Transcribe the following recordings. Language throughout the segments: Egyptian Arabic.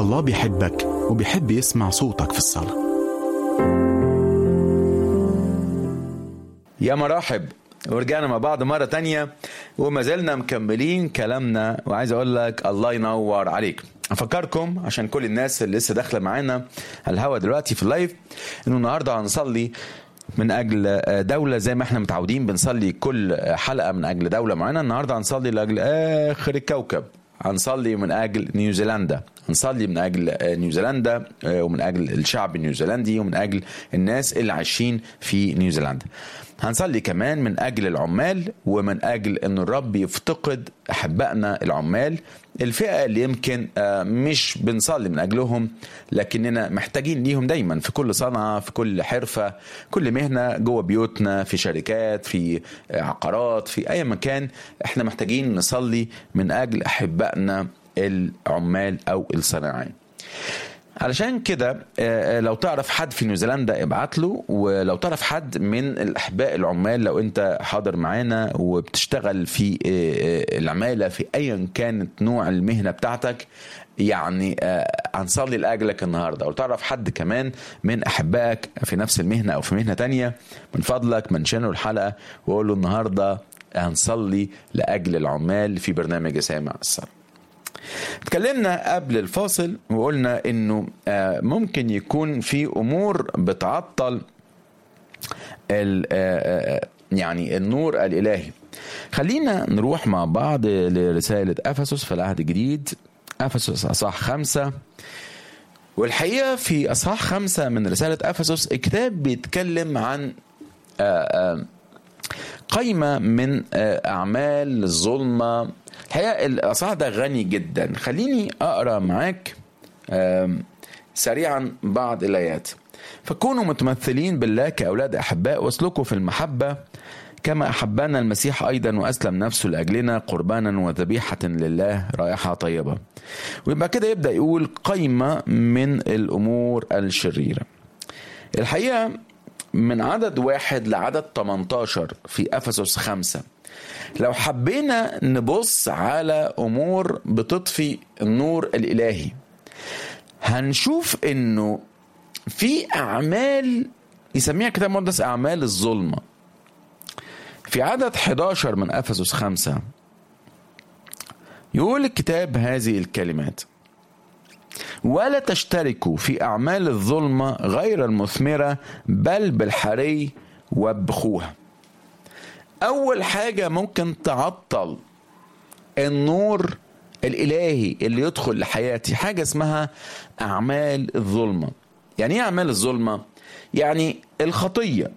الله بيحبك وبيحب يسمع صوتك في الصلاة يا مرحب ورجعنا مع بعض مرة تانية وما زلنا مكملين كلامنا وعايز أقول لك الله ينور عليك أفكركم عشان كل الناس اللي لسه داخلة معانا على الهوا دلوقتي في اللايف إنه النهاردة هنصلي من أجل دولة زي ما احنا متعودين بنصلي كل حلقة من أجل دولة معينة النهاردة هنصلي لأجل آخر الكوكب هنصلي من أجل نيوزيلندا هنصلي من أجل نيوزيلندا ومن أجل الشعب النيوزيلندي ومن أجل الناس اللي عايشين في نيوزيلندا هنصلي كمان من أجل العمال ومن أجل أن الرب يفتقد أحبائنا العمال الفئة اللي يمكن مش بنصلي من أجلهم لكننا محتاجين ليهم دايما في كل صنعة في كل حرفة كل مهنة جوه بيوتنا في شركات في عقارات في أي مكان احنا محتاجين نصلي من أجل أحبائنا العمال أو الصناعين علشان كده لو تعرف حد في نيوزيلندا ابعت له ولو تعرف حد من الاحباء العمال لو انت حاضر معانا وبتشتغل في العماله في ايا كانت نوع المهنه بتاعتك يعني هنصلي لاجلك النهارده او تعرف حد كمان من احبائك في نفس المهنه او في مهنه تانية من فضلك منشنه الحلقه وقول له النهارده هنصلي لاجل العمال في برنامج سامع الصلاه اتكلمنا قبل الفاصل وقلنا انه ممكن يكون في امور بتعطل يعني النور الالهي خلينا نروح مع بعض لرسالة أفسس في العهد الجديد أفسس أصح خمسة والحقيقة في أصحاح خمسة من رسالة أفسس الكتاب بيتكلم عن قائمة من أعمال الظلمة الحقيقه الاصحاح ده غني جدا خليني اقرا معاك سريعا بعض الايات فكونوا متمثلين بالله كاولاد احباء واسلكوا في المحبه كما احبنا المسيح ايضا واسلم نفسه لاجلنا قربانا وذبيحه لله رائحه طيبه ويبقى كده يبدا يقول قيمه من الامور الشريره الحقيقه من عدد واحد لعدد 18 في افسس خمسه لو حبينا نبص على امور بتطفي النور الالهي هنشوف انه في اعمال يسميها كتاب مقدس اعمال الظلمه في عدد 11 من افسس خمسة يقول الكتاب هذه الكلمات ولا تشتركوا في اعمال الظلمه غير المثمره بل بالحري وابخوها اول حاجه ممكن تعطل النور الالهي اللي يدخل لحياتي حاجه اسمها اعمال الظلمه يعني ايه اعمال الظلمه يعني الخطيه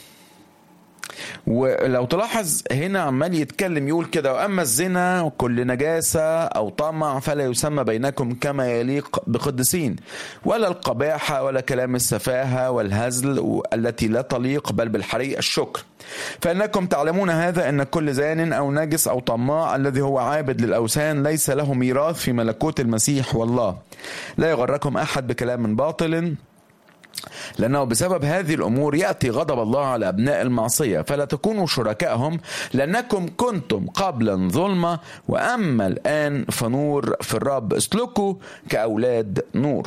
ولو تلاحظ هنا عمال يتكلم يقول كده واما الزنا وكل نجاسه او طمع فلا يسمى بينكم كما يليق بقدسين ولا القباحه ولا كلام السفاهه والهزل التي لا تليق بل بالحري الشكر فانكم تعلمون هذا ان كل زان او نجس او طماع الذي هو عابد للاوثان ليس له ميراث في ملكوت المسيح والله لا يغركم احد بكلام باطل لأنه بسبب هذه الأمور يأتي غضب الله على أبناء المعصية فلا تكونوا شركائهم لأنكم كنتم قبلا ظلمة وأما الآن فنور في الرب اسلكوا كأولاد نور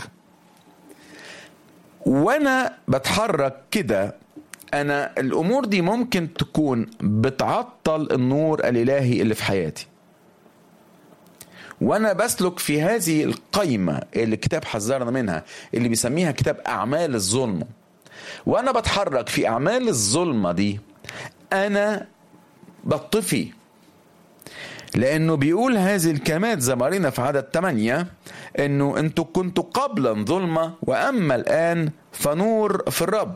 وأنا بتحرك كده أنا الأمور دي ممكن تكون بتعطل النور الإلهي اللي في حياتي وانا بسلك في هذه القيمه اللي الكتاب حذرنا منها اللي بيسميها كتاب اعمال الظلمه وانا بتحرك في اعمال الظلمه دي انا بطفي لانه بيقول هذه الكلمات زي ما قرينا في عدد 8 انه انتوا كنتوا قبلا ظلمه واما الان فنور في الرب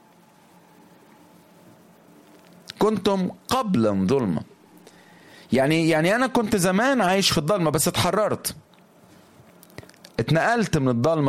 كنتم قبلا ظلمه يعني يعني انا كنت زمان عايش في الضلمه بس اتحررت اتنقلت من الضلمه